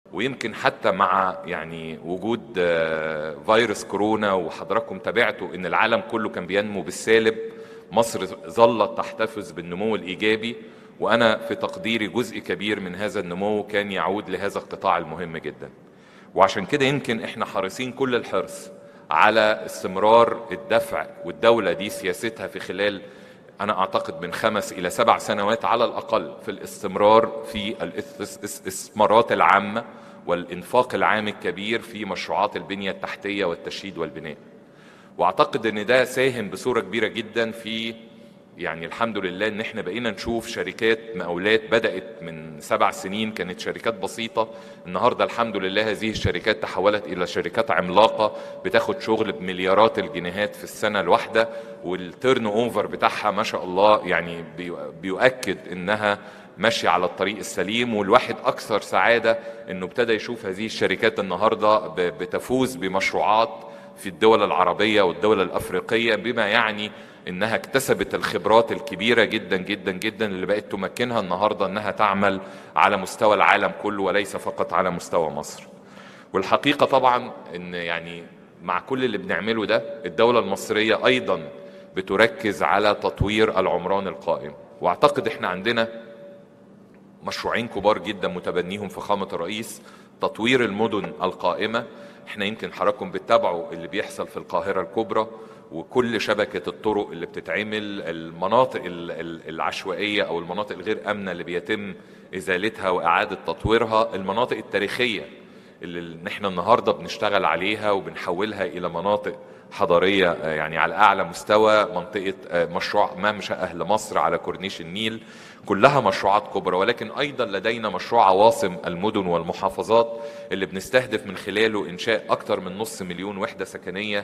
ويمكن حتى مع يعني وجود آه، فيروس كورونا وحضراتكم تابعتوا ان العالم كله كان بينمو بالسالب مصر ظلت تحتفظ بالنمو الايجابي وانا في تقديري جزء كبير من هذا النمو كان يعود لهذا القطاع المهم جدا وعشان كده يمكن احنا حريصين كل الحرص على استمرار الدفع والدولة دي سياستها في خلال أنا أعتقد من خمس إلى سبع سنوات على الأقل في الاستمرار في الاستثمارات العامة والإنفاق العام الكبير في مشروعات البنية التحتية والتشييد والبناء وأعتقد أن ده ساهم بصورة كبيرة جدا في يعني الحمد لله ان احنا بقينا نشوف شركات مقاولات بدات من سبع سنين كانت شركات بسيطه النهارده الحمد لله هذه الشركات تحولت الى شركات عملاقه بتاخد شغل بمليارات الجنيهات في السنه الواحده والتيرن اوفر بتاعها ما شاء الله يعني بيؤكد انها ماشيه على الطريق السليم والواحد اكثر سعاده انه ابتدى يشوف هذه الشركات النهارده بتفوز بمشروعات في الدول العربيه والدول الافريقيه بما يعني انها اكتسبت الخبرات الكبيره جدا جدا جدا اللي بقت تمكنها النهارده انها تعمل على مستوى العالم كله وليس فقط على مستوى مصر. والحقيقه طبعا ان يعني مع كل اللي بنعمله ده الدوله المصريه ايضا بتركز على تطوير العمران القائم واعتقد احنا عندنا مشروعين كبار جدا متبنيهم فخامه الرئيس تطوير المدن القائمه احنا يمكن حضراتكم بتتابعوا اللي بيحصل في القاهره الكبرى وكل شبكة الطرق اللي بتتعمل المناطق العشوائية أو المناطق الغير آمنة اللي بيتم إزالتها وإعادة تطويرها المناطق التاريخية اللي نحن النهاردة بنشتغل عليها وبنحولها إلى مناطق حضارية يعني على أعلى مستوى منطقة مشروع ممشى أهل مصر على كورنيش النيل كلها مشروعات كبرى ولكن أيضا لدينا مشروع عواصم المدن والمحافظات اللي بنستهدف من خلاله إنشاء أكثر من نص مليون وحدة سكنية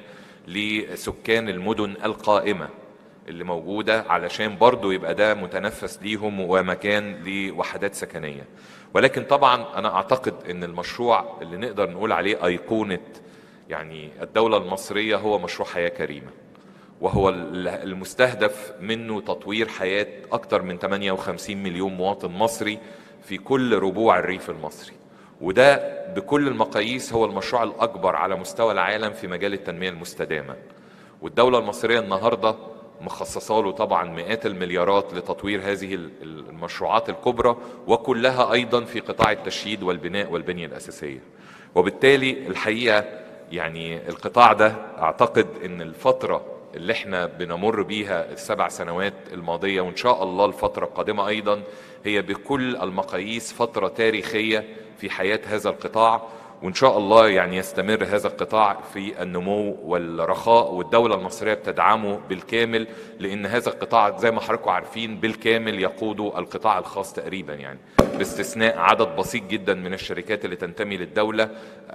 لسكان المدن القائمة اللي موجودة علشان برضو يبقى ده متنفس ليهم ومكان لوحدات سكنية ولكن طبعا أنا أعتقد أن المشروع اللي نقدر نقول عليه أيقونة يعني الدولة المصرية هو مشروع حياة كريمة وهو المستهدف منه تطوير حياة أكثر من 58 مليون مواطن مصري في كل ربوع الريف المصري وده بكل المقاييس هو المشروع الأكبر على مستوى العالم في مجال التنمية المستدامة والدولة المصرية النهاردة مخصصة له طبعا مئات المليارات لتطوير هذه المشروعات الكبرى وكلها أيضا في قطاع التشييد والبناء والبنية الأساسية وبالتالي الحقيقة يعني القطاع ده أعتقد أن الفترة اللي احنا بنمر بيها السبع سنوات الماضية وإن شاء الله الفترة القادمة أيضا هي بكل المقاييس فترة تاريخية في حياة هذا القطاع وإن شاء الله يعني يستمر هذا القطاع في النمو والرخاء والدولة المصرية بتدعمه بالكامل لأن هذا القطاع زي ما حضراتكم عارفين بالكامل يقوده القطاع الخاص تقريبا يعني باستثناء عدد بسيط جدا من الشركات اللي تنتمي للدولة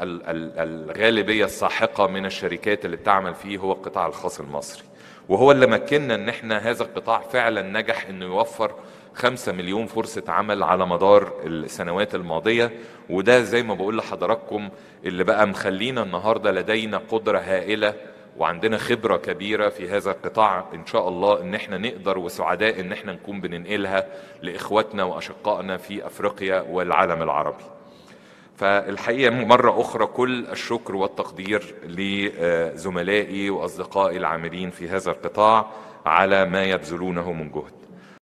الغالبية الساحقة من الشركات اللي بتعمل فيه هو القطاع الخاص المصري وهو اللي مكننا ان احنا هذا القطاع فعلا نجح انه يوفر خمسة مليون فرصة عمل على مدار السنوات الماضية وده زي ما بقول لحضراتكم اللي بقى مخلينا النهاردة لدينا قدرة هائلة وعندنا خبرة كبيرة في هذا القطاع إن شاء الله إن إحنا نقدر وسعداء إن إحنا نكون بننقلها لإخواتنا وأشقائنا في أفريقيا والعالم العربي فالحقيقة مرة أخرى كل الشكر والتقدير لزملائي وأصدقائي العاملين في هذا القطاع على ما يبذلونه من جهد